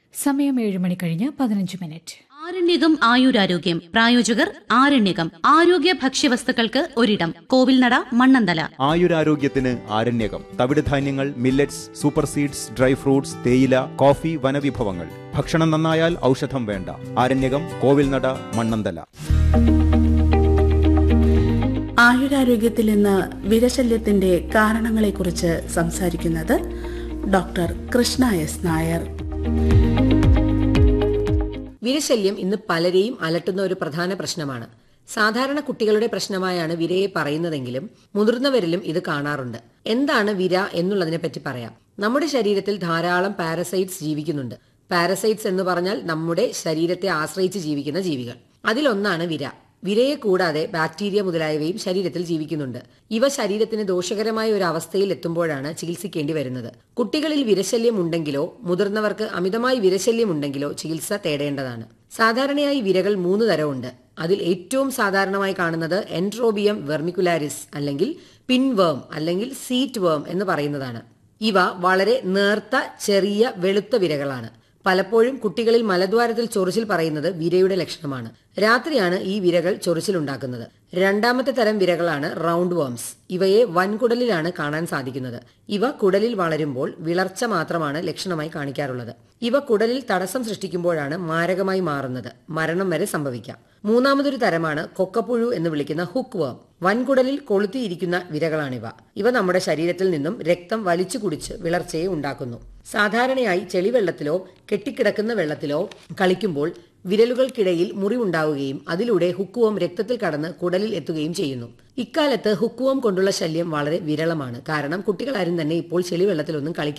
സമയം ഏഴ് മണി കഴിഞ്ഞ് പതിനഞ്ച് മിനിറ്റ് ആരണ്യകം ആയുരാരോഗ്യം പ്രായോജകർ ആരണ്യകം ആരോഗ്യ ഭക്ഷ്യവസ്തുക്കൾക്ക് ഒരിടം കോവിൽനട മണ്ണന്തല ആയുരാരോഗ്യത്തിന് ആരണ്യകം തവിടുധാന്യങ്ങൾ millets super seeds dry fruits തേയില കോഫി വനവിഭവങ്ങൾ ഭക്ഷണം നന്നായാൽ ഔഷധം വേണ്ട ആരണ്യകം കോവിൽനട മണ്ണന്തല ആയുരാരോഗ്യത്തിൽ ഇന്ന് വിരശല്യത്തിന്റെ കാരണങ്ങളെക്കുറിച്ച് സംസാരിക്കുന്നത് ഡോക്ടർ കൃഷ്ണ എസ് നായർ വിരശല്യം ഇന്ന് പലരെയും അലട്ടുന്ന ഒരു പ്രധാന പ്രശ്നമാണ് സാധാരണ കുട്ടികളുടെ പ്രശ്നമായാണ് വിരയെ പറയുന്നതെങ്കിലും മുതിർന്നവരിലും ഇത് കാണാറുണ്ട് എന്താണ് വിര എന്നുള്ളതിനെ പറ്റി പറയാം നമ്മുടെ ശരീരത്തിൽ ധാരാളം പാരസൈറ്റ്സ് ജീവിക്കുന്നുണ്ട് പാരസൈറ്റ്സ് എന്ന് പറഞ്ഞാൽ നമ്മുടെ ശരീരത്തെ ആശ്രയിച്ച് ജീവിക്കുന്ന ജീവികൾ അതിലൊന്നാണ് വിര വിരയെ കൂടാതെ ബാക്ടീരിയ മുതലായവയും ശരീരത്തിൽ ജീവിക്കുന്നുണ്ട് ഇവ ശരീരത്തിന് ദോഷകരമായ ഒരു അവസ്ഥയിൽ എത്തുമ്പോഴാണ് ചികിത്സിക്കേണ്ടി വരുന്നത് കുട്ടികളിൽ വിരശല്യം ഉണ്ടെങ്കിലോ മുതിർന്നവർക്ക് അമിതമായി വിരശല്യം ഉണ്ടെങ്കിലോ ചികിത്സ തേടേണ്ടതാണ് സാധാരണയായി വിരകൾ മൂന്ന് തരമുണ്ട് അതിൽ ഏറ്റവും സാധാരണമായി കാണുന്നത് എൻട്രോബിയം വെർമിക്കുലാരിസ് അല്ലെങ്കിൽ പിൻവേം അല്ലെങ്കിൽ സീറ്റ് വേം എന്ന് പറയുന്നതാണ് ഇവ വളരെ നേർത്ത ചെറിയ വെളുത്ത വിരകളാണ് പലപ്പോഴും കുട്ടികളിൽ മലദ്വാരത്തിൽ ചൊറിച്ചിൽ പറയുന്നത് വിരയുടെ ലക്ഷണമാണ് രാത്രിയാണ് ഈ വിരകൾ ചൊറിച്ചിലുണ്ടാക്കുന്നത് രണ്ടാമത്തെ തരം വിരകളാണ് റൗണ്ട് വേംസ് ഇവയെ വൻകുടലിലാണ് കാണാൻ സാധിക്കുന്നത് ഇവ കുടലിൽ വളരുമ്പോൾ വിളർച്ച മാത്രമാണ് ലക്ഷണമായി കാണിക്കാറുള്ളത് ഇവ കുടലിൽ തടസ്സം സൃഷ്ടിക്കുമ്പോഴാണ് മാരകമായി മാറുന്നത് മരണം വരെ സംഭവിക്കാം മൂന്നാമതൊരു തരമാണ് കൊക്കപ്പുഴു എന്ന് വിളിക്കുന്ന ഹുക്ക് വേം വൻകുടലിൽ കൊളുത്തിയിരിക്കുന്ന വിരകളാണിവ ഇവ നമ്മുടെ ശരീരത്തിൽ നിന്നും രക്തം വലിച്ചു കുടിച്ച് വിളർച്ചയെ ഉണ്ടാക്കുന്നു സാധാരണയായി ചെളിവെള്ളത്തിലോ കെട്ടിക്കിടക്കുന്ന വെള്ളത്തിലോ കളിക്കുമ്പോൾ വിരലുകൾക്കിടയിൽ മുറിവുണ്ടാവുകയും അതിലൂടെ ഹുക്കുവം രക്തത്തിൽ കടന്ന് കുടലിൽ എത്തുകയും ചെയ്യുന്നു ഇക്കാലത്ത് ഹുക്കുവം കൊണ്ടുള്ള ശല്യം വളരെ വിരളമാണ് കാരണം കുട്ടികളാരും തന്നെ ഇപ്പോൾ ചെളിവെള്ളത്തിലൊന്നും കളിക്കുന്നില്ല